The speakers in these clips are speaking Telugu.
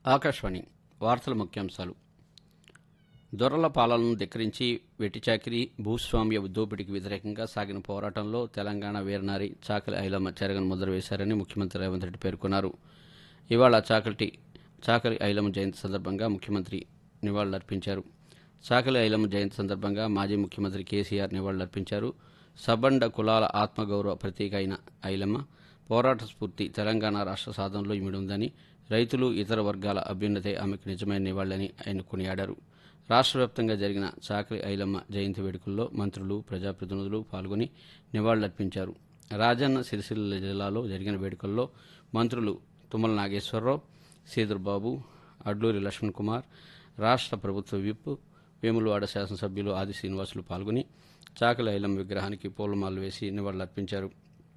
ఆకాశవాణి వార్తల ముఖ్యాంశాలు దొరల పాలనను ధిక్కరించి వెట్టిచాకిరి భూస్వామ్య దోపిడీకి వ్యతిరేకంగా సాగిన పోరాటంలో తెలంగాణ వీరనారి చాకలి ఐలమ్మ చెరగని ముద్ర వేశారని ముఖ్యమంత్రి రేవంత్ రెడ్డి పేర్కొన్నారు ఇవాళ చాకలి చాకలి ఐలమ్మ జయంతి సందర్భంగా ముఖ్యమంత్రి నివాళులర్పించారు చాకలి ఐలమ్మ జయంతి సందర్భంగా మాజీ ముఖ్యమంత్రి కేసీఆర్ నివాళులర్పించారు సబండ కులాల ఆత్మగౌరవ ప్రతీక అయిన ఐలమ్మ పోరాట స్ఫూర్తి తెలంగాణ రాష్ట్ర సాధనలో ఇమిడి ఉందని రైతులు ఇతర వర్గాల అభ్యున్నతే ఆమెకు నిజమైన నివాళులని ఆయన కొనియాడారు రాష్ట్ర వ్యాప్తంగా జరిగిన చాకలి ఐలమ్మ జయంతి వేడుకల్లో మంత్రులు ప్రజాప్రతినిధులు పాల్గొని నివాళులర్పించారు రాజన్న సిరిసిల్ల జిల్లాలో జరిగిన వేడుకల్లో మంత్రులు తుమ్మల నాగేశ్వరరావు సీదుర్బాబు అడ్లూరి లక్ష్మణ్ కుమార్ రాష్ట్ర ప్రభుత్వ విప్ వేములవాడ శాసనసభ్యులు ఆది శ్రీనివాసులు పాల్గొని చాకలి ఐలమ్మ విగ్రహానికి పూలమాలలు వేసి నివాళులర్పించారు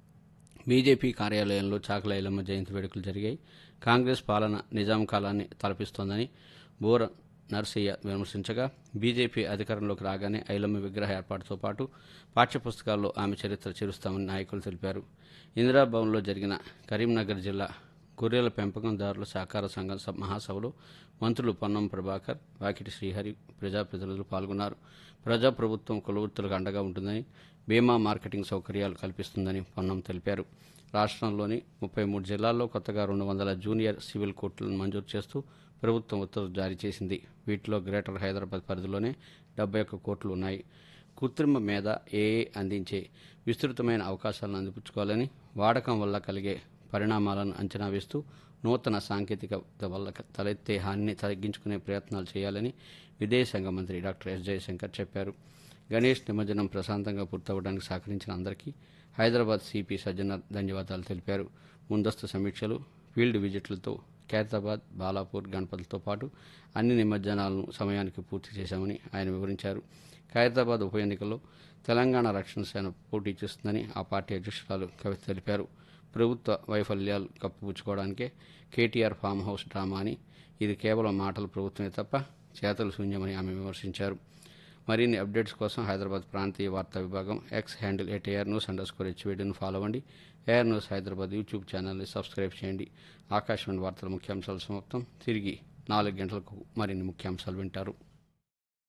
బీజేపీ కార్యాలయంలో చాకలి ఐలమ్మ జయంతి వేడుకలు జరిగాయి కాంగ్రెస్ పాలన నిజాం కాలాన్ని తలపిస్తోందని బోర నర్సయ్య విమర్శించగా బీజేపీ అధికారంలోకి రాగానే ఐలమ్మ విగ్రహ ఏర్పాటుతో పాటు పాఠ్యపుస్తకాల్లో ఆమె చరిత్ర చేరుస్తామని నాయకులు తెలిపారు ఇందిరాభవన్లో జరిగిన కరీంనగర్ జిల్లా గొర్రెల పెంపకందారుల సహకార సంఘం స- మహాసభలో మంత్రులు పొన్నం ప్రభాకర్ వాకిటి శ్రీహరి ప్రజాప్రతినిధులు పాల్గొన్నారు ప్రజాప్రభుత్వం కులవృత్తులకు అండగా ఉంటుందని బీమా మార్కెటింగ్ సౌకర్యాలు కల్పిస్తుందని పొన్నం తెలిపారు రాష్ట్రంలోని ముప్పై మూడు జిల్లాల్లో కొత్తగా రెండు వందల జూనియర్ సివిల్ కోర్టులను మంజూరు చేస్తూ ప్రభుత్వం ఉత్తర్వులు జారీ చేసింది వీటిలో గ్రేటర్ హైదరాబాద్ పరిధిలోనే డెబ్బై ఒక్క కోర్టులు ఉన్నాయి కృత్రిమ మీద ఏఏ అందించే విస్తృతమైన అవకాశాలను అందిపుచ్చుకోవాలని వాడకం వల్ల కలిగే పరిణామాలను అంచనా వేస్తూ నూతన సాంకేతికత వల్ల తలెత్తే హానిని తగ్గించుకునే ప్రయత్నాలు చేయాలని విదేశాంగ మంత్రి డాక్టర్ ఎస్ జయశంకర్ చెప్పారు గణేష్ నిమజ్జనం ప్రశాంతంగా పూర్తవడానికి సహకరించిన అందరికీ హైదరాబాద్ సిపి సజ్జనర్ ధన్యవాదాలు తెలిపారు ముందస్తు సమీక్షలు ఫీల్డ్ విజిట్లతో ఖైరతాబాద్ బాలాపూర్ గణపతులతో పాటు అన్ని నిమజ్జనాలను సమయానికి పూర్తి చేశామని ఆయన వివరించారు ఖైరతాబాద్ ఉప ఎన్నికల్లో తెలంగాణ రక్షణ సేన పోటీ చేస్తుందని ఆ పార్టీ అధ్యక్షురాలు కవిత తెలిపారు ప్రభుత్వ వైఫల్యాలు కప్పుపుచ్చుకోవడానికే కేటీఆర్ ఫామ్ హౌస్ డ్రామా అని ఇది కేవలం మాటల ప్రభుత్వమే తప్ప చేతలు శూన్యమని ఆమె విమర్శించారు మరిన్ని అప్డేట్స్ కోసం హైదరాబాద్ ప్రాంతీయ వార్తా విభాగం X handle at AIR news under score హెచ్వీడీని ఫాలో అవ్వండి ఏఆర్ న్యూస్ హైదరాబాద్ యూట్యూబ్ ఛానల్ని సబ్స్క్రైబ్ చేయండి ఆకాశవాణి వార్తల ముఖ్యాంశాలు సమాప్తం తిరిగి నాలుగు గంటలకు మరిన్ని ముఖ్యాంశాలు వింటారు